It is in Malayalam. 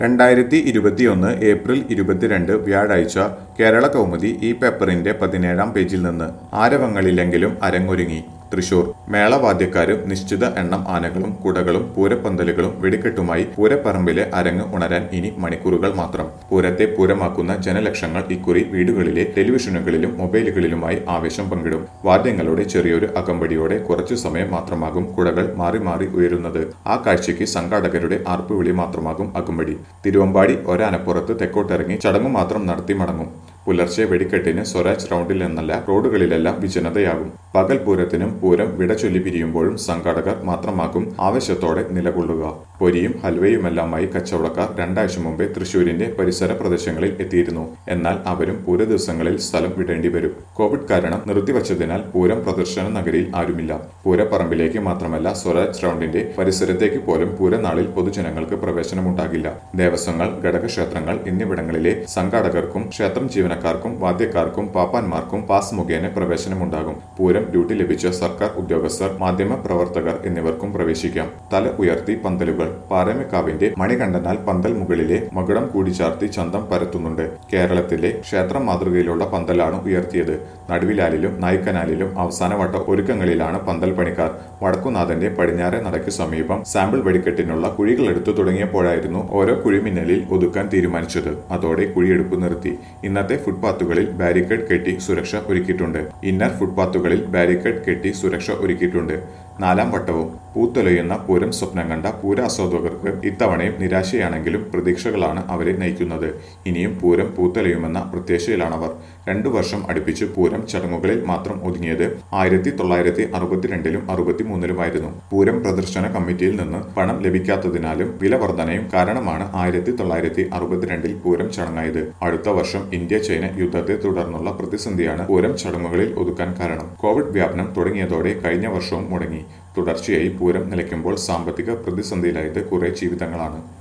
രണ്ടായിരത്തി ഇരുപത്തിയൊന്ന് ഏപ്രിൽ ഇരുപത്തിരണ്ട് വ്യാഴാഴ്ച കേരള കൗമുദി ഈ പേപ്പറിന്റെ പതിനേഴാം പേജിൽ നിന്ന് ആരവങ്ങളിലെങ്കിലും അരങ്ങൊരുങ്ങി തൃശൂർ മേളവാദ്യക്കാരും നിശ്ചിത എണ്ണം ആനകളും കുടകളും പൂരപ്പന്തലുകളും വെടിക്കെട്ടുമായി പൂരപ്പറമ്പിലെ അരങ്ങ് ഉണരാൻ ഇനി മണിക്കൂറുകൾ മാത്രം പൂരത്തെ പൂരമാക്കുന്ന ജനലക്ഷങ്ങൾ ഇക്കുറി വീടുകളിലെ ടെലിവിഷനുകളിലും മൊബൈലുകളിലുമായി ആവേശം പങ്കിടും വാദ്യങ്ങളുടെ ചെറിയൊരു അകമ്പടിയോടെ കുറച്ചു സമയം മാത്രമാകും കുടകൾ മാറി മാറി ഉയരുന്നത് ആ കാഴ്ചയ്ക്ക് സംഘാടകരുടെ ആർപ്പുവിളി മാത്രമാകും അകമ്പടി തിരുവമ്പാടി ഒരാനപ്പുറത്ത് തെക്കോട്ടിറങ്ങി ചടങ്ങു മാത്രം നടത്തി മടങ്ങും പുലർച്ചെ വെടിക്കെട്ടിന് സ്വരാജ് റൗണ്ടിൽ നിന്നല്ല റോഡുകളിലെല്ലാം വിജനതയാകും പകൽ പൂരത്തിനും പൂരം വിട ചൊല്ലി പിരിയുമ്പോഴും സംഘാടകർ മാത്രമാകും ആവശ്യത്തോടെ നിലകൊള്ളുക പൊരിയും ഹൽവയുമെല്ലാമായി കച്ചവടക്കാർ രണ്ടാഴ്ച മുമ്പേ തൃശൂരിന്റെ പരിസര പ്രദേശങ്ങളിൽ എത്തിയിരുന്നു എന്നാൽ അവരും പൂര ദിവസങ്ങളിൽ സ്ഥലം വിടേണ്ടി വരും കോവിഡ് കാരണം നിർത്തിവച്ചതിനാൽ പൂരം പ്രദർശന നഗരിയിൽ ആരുമില്ല പൂരപ്പറമ്പിലേക്ക് മാത്രമല്ല സ്വരാജ് റൗണ്ടിന്റെ പരിസരത്തേക്ക് പോലും പൂരനാളിൽ പൊതുജനങ്ങൾക്ക് പ്രവേശനമുണ്ടാകില്ല ദേവസ്വങ്ങൾ ഘടകക്ഷേത്രങ്ങൾ എന്നിവിടങ്ങളിലെ സംഘാടകർക്കും ക്ഷേത്രം ജീവനക്കാർക്കും വാദ്യക്കാർക്കും പാപ്പാന്മാർക്കും പാസ് മുഖേന പ്രവേശനമുണ്ടാകും പൂരം ഡ്യൂട്ടി ലഭിച്ച സർക്കാർ ഉദ്യോഗസ്ഥർ മാധ്യമ പ്രവർത്തകർ എന്നിവർക്കും പ്രവേശിക്കാം തല ഉയർത്തി പന്തലുകൾ പാറമേക്കാവിന്റെ മണികണ്ഠനാൽ പന്തൽ മുകളിലെ മകുടം കൂടിച്ചാർത്തി ചന്തം പരത്തുന്നുണ്ട് കേരളത്തിലെ ക്ഷേത്ര മാതൃകയിലുള്ള പന്തലാണ് ഉയർത്തിയത് നടുവിലാലിലും നായ്ക്കനാലിലും അവസാനവട്ട ഒരുക്കങ്ങളിലാണ് പന്തൽ പണിക്കാർ വടക്കുനാഥന്റെ പടിഞ്ഞാറെ നടയ്ക്ക് സമീപം സാമ്പിൾ വെടിക്കെട്ടിനുള്ള കുഴികൾ എടുത്തു തുടങ്ങിയപ്പോഴായിരുന്നു ഓരോ കുഴിമിന്നലിൽ ഒതുക്കാൻ തീരുമാനിച്ചത് അതോടെ കുഴിയെടുപ്പ് നിർത്തി ഇന്നത്തെ ഫുട്പാത്തുകളിൽ ബാരിക്കേഡ് കെട്ടി സുരക്ഷ ഒരുക്കിയിട്ടുണ്ട് ഇന്നർ ഫുട്പാത്തുകളിൽ ബാരിക്കേഡ് കെട്ടി സുരക്ഷ ഒരുക്കിയിട്ടുണ്ട് നാലാം വട്ടവും പൂത്തൊലയുന്ന പൂരം സ്വപ്നം കണ്ട പൂരാസ്വാദകർക്ക് ഇത്തവണയും നിരാശയാണെങ്കിലും പ്രതീക്ഷകളാണ് അവരെ നയിക്കുന്നത് ഇനിയും പൂരം പൂത്തൊലയുമെന്ന പ്രത്യാശയിലാണവർ രണ്ടു വർഷം അടുപ്പിച്ച് പൂരം ചടങ്ങുകളിൽ മാത്രം ഒതുങ്ങിയത് ആയിരത്തി തൊള്ളായിരത്തി അറുപത്തിരണ്ടിലും അറുപത്തിമൂന്നിലുമായിരുന്നു പൂരം പ്രദർശന കമ്മിറ്റിയിൽ നിന്ന് പണം ലഭിക്കാത്തതിനാലും വില വർധനയും കാരണമാണ് ആയിരത്തി തൊള്ളായിരത്തി അറുപത്തിരണ്ടിൽ പൂരം ചടങ്ങായത് അടുത്ത വർഷം ഇന്ത്യ ചൈന യുദ്ധത്തെ തുടർന്നുള്ള പ്രതിസന്ധിയാണ് പൂരം ചടങ്ങുകളിൽ ഒതുക്കാൻ കാരണം കോവിഡ് വ്യാപനം തുടങ്ങിയതോടെ കഴിഞ്ഞ വർഷവും മുടങ്ങി തുടർച്ചയായി പൂരം നിലയ്ക്കുമ്പോൾ സാമ്പത്തിക പ്രതിസന്ധിയിലായത് കുറെ ജീവിതങ്ങളാണ്